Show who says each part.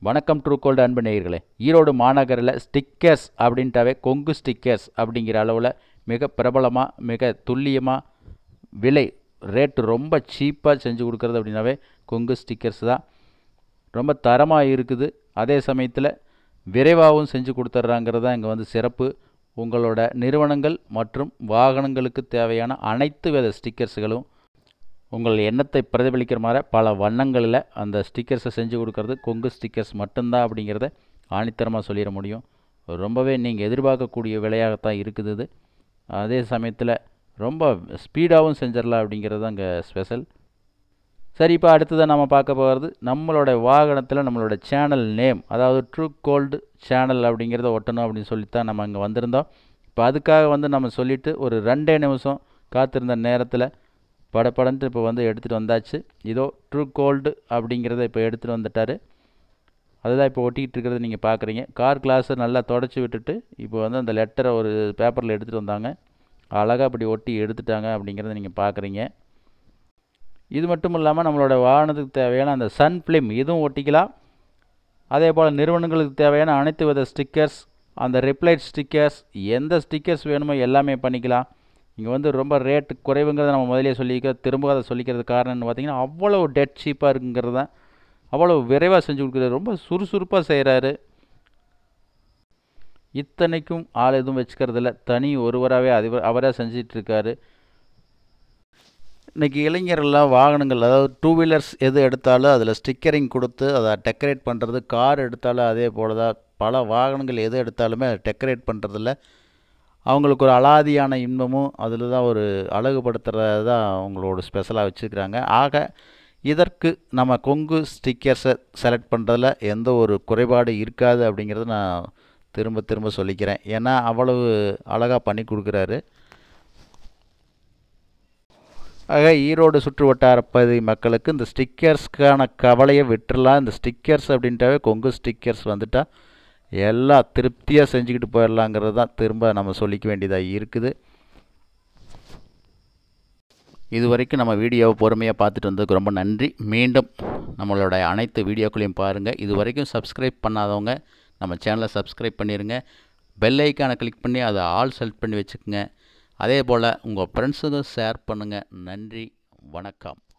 Speaker 1: வணக்கம் true gold அன்பு நேயர்களே ஈரோடு மாநகரில் ஸ்டிக்கர்ஸ் அப்படின்ட்டாவே கொங்கு ஸ்டிக்கர்ஸ் அப்படிங்கிற அளவில் மிக பிரபலமாக மிக துல்லியமாக விலை ரேட்டு ரொம்ப சீப்பாக செஞ்சு கொடுக்குறது அப்படின்னாவே கொங்கு ஸ்டிக்கர்ஸ் தான் ரொம்ப தரமாக இருக்குது அதே சமயத்தில் விரைவாகவும் செஞ்சு கொடுத்துட்றாங்கிறது தான் இங்கே வந்து சிறப்பு உங்களோட நிறுவனங்கள் மற்றும் வாகனங்களுக்கு தேவையான அனைத்து வித ஸ்டிக்கர்ஸ்களும் உங்கள் எண்ணத்தை பிரதிபலிக்கிற மாதிரி பல வண்ணங்களில் அந்த ஸ்டிக்கர்ஸை செஞ்சு கொடுக்கறது கொங்கு ஸ்டிக்கர்ஸ் மட்டும்தான் அப்படிங்கிறத ஆணித்தரமாக சொல்லிட முடியும் ரொம்பவே நீங்கள் எதிர்பார்க்கக்கூடிய விலையாகத்தான் இருக்குது இது அதே சமயத்தில் ரொம்ப ஸ்பீடாகவும் செஞ்சிடலாம் அப்படிங்கிறது தான் இங்கே ஸ்பெஷல் சரி இப்போ அடுத்ததாக நம்ம பார்க்க போகிறது நம்மளோட வாகனத்தில் நம்மளோட சேனல் நேம் அதாவது ட்ரூ கோல்டு சேனல் அப்படிங்கிறத ஒட்டணும் அப்படின்னு சொல்லித்தான் நம்ம அங்கே வந்திருந்தோம் இப்போ அதுக்காக வந்து நம்ம சொல்லிவிட்டு ஒரு ரெண்டே நிமிஷம் காத்திருந்த நேரத்தில் படப்படன்ட்டு இப்போ வந்து எடுத்துகிட்டு வந்தாச்சு இதோ ட்ரூ கோல்டு அப்படிங்கிறத இப்போ எடுத்துகிட்டு வந்துட்டார் அதுதான் இப்போ ஒட்டிக்கிட்டு இருக்கிறத நீங்கள் பார்க்குறீங்க கார் கிளாஸை நல்லா தொடச்சி விட்டுட்டு இப்போ வந்து அந்த லெட்டரை ஒரு பேப்பரில் எடுத்துகிட்டு வந்தாங்க அழகாக அப்படி ஒட்டி எடுத்துட்டாங்க அப்படிங்கிறத நீங்கள் பார்க்குறீங்க இது மட்டும் இல்லாமல் நம்மளோட வாகனத்துக்கு தேவையான அந்த சன் ஃபிலிம் இதுவும் ஒட்டிக்கலாம் அதே போல் நிறுவனங்களுக்கு தேவையான அனைத்து வித ஸ்டிக்கர்ஸ் அந்த ரிப்ளைட் ஸ்டிக்கர்ஸ் எந்த ஸ்டிக்கர்ஸ் வேணுமோ எல்லாமே பண்ணிக்கலாம் இங்கே வந்து ரொம்ப ரேட்டு குறைவுங்கிறத நம்ம முதலே சொல்லிக்க திரும்ப அதை சொல்லிக்கிறது காரணம்னு பார்த்தீங்கன்னா அவ்வளோ டெட் சீப்பாக இருக்குங்கிறது தான் அவ்வளோ விரைவாக செஞ்சு கொடுக்குறாரு ரொம்ப சுறுசுறுப்பாக செய்கிறாரு இத்தனைக்கும் ஆள் எதுவும் வச்சுக்கிறதில்ல தனி ஒருவராகவே அது அவராக செஞ்சிட்டு இருக்காரு இன்றைக்கி இளைஞர்கள்லாம் வாகனங்கள் அதாவது டூ வீலர்ஸ் எது எடுத்தாலும் அதில் ஸ்டிக்கரிங் கொடுத்து அதை டெக்கரேட் பண்ணுறது கார் எடுத்தாலும் அதே போல் தான் பல வாகனங்கள் எது எடுத்தாலுமே டெக்கரேட் பண்ணுறதில்ல அவங்களுக்கு ஒரு அலாதியான இன்பமும் அதில் தான் ஒரு அழகுபடுத்துறது தான் அவங்களோட ஸ்பெஷலாக வச்சுருக்கிறாங்க ஆக இதற்கு நம்ம கொங்கு ஸ்டிக்கர்ஸை செலக்ட் பண்ணுறதுல எந்த ஒரு குறைபாடு இருக்காது அப்படிங்கிறத நான் திரும்ப திரும்ப சொல்லிக்கிறேன் ஏன்னா அவ்வளவு அழகாக பண்ணி கொடுக்குறாரு ஆக ஈரோடு சுற்று வட்டார பகுதி மக்களுக்கு இந்த ஸ்டிக்கர்ஸ்க்கான கவலையை விட்டுறலாம் இந்த ஸ்டிக்கர்ஸ் அப்படின்ட்டாவே கொங்கு ஸ்டிக்கர்ஸ் வந்துட்டால் எல்லாம் திருப்தியாக செஞ்சுக்கிட்டு போயிடலாங்கிறது தான் திரும்ப நம்ம சொல்லிக்க வேண்டியதாக இருக்குது இது வரைக்கும் நம்ம வீடியோவை பொறுமையாக பார்த்துட்டு வந்ததுக்கு ரொம்ப நன்றி மீண்டும் நம்மளோட அனைத்து வீடியோக்களையும் பாருங்கள் இது வரைக்கும் சப்ஸ்கிரைப் பண்ணாதவங்க நம்ம சேனலை சப்ஸ்கிரைப் பண்ணிடுங்க பெல் ஐக்கானை கிளிக் பண்ணி அதை ஆல் செலக்ட் பண்ணி வச்சுக்கோங்க அதே போல் உங்கள் ஃப்ரெண்ட்ஸுக்கும் ஷேர் பண்ணுங்கள் நன்றி வணக்கம்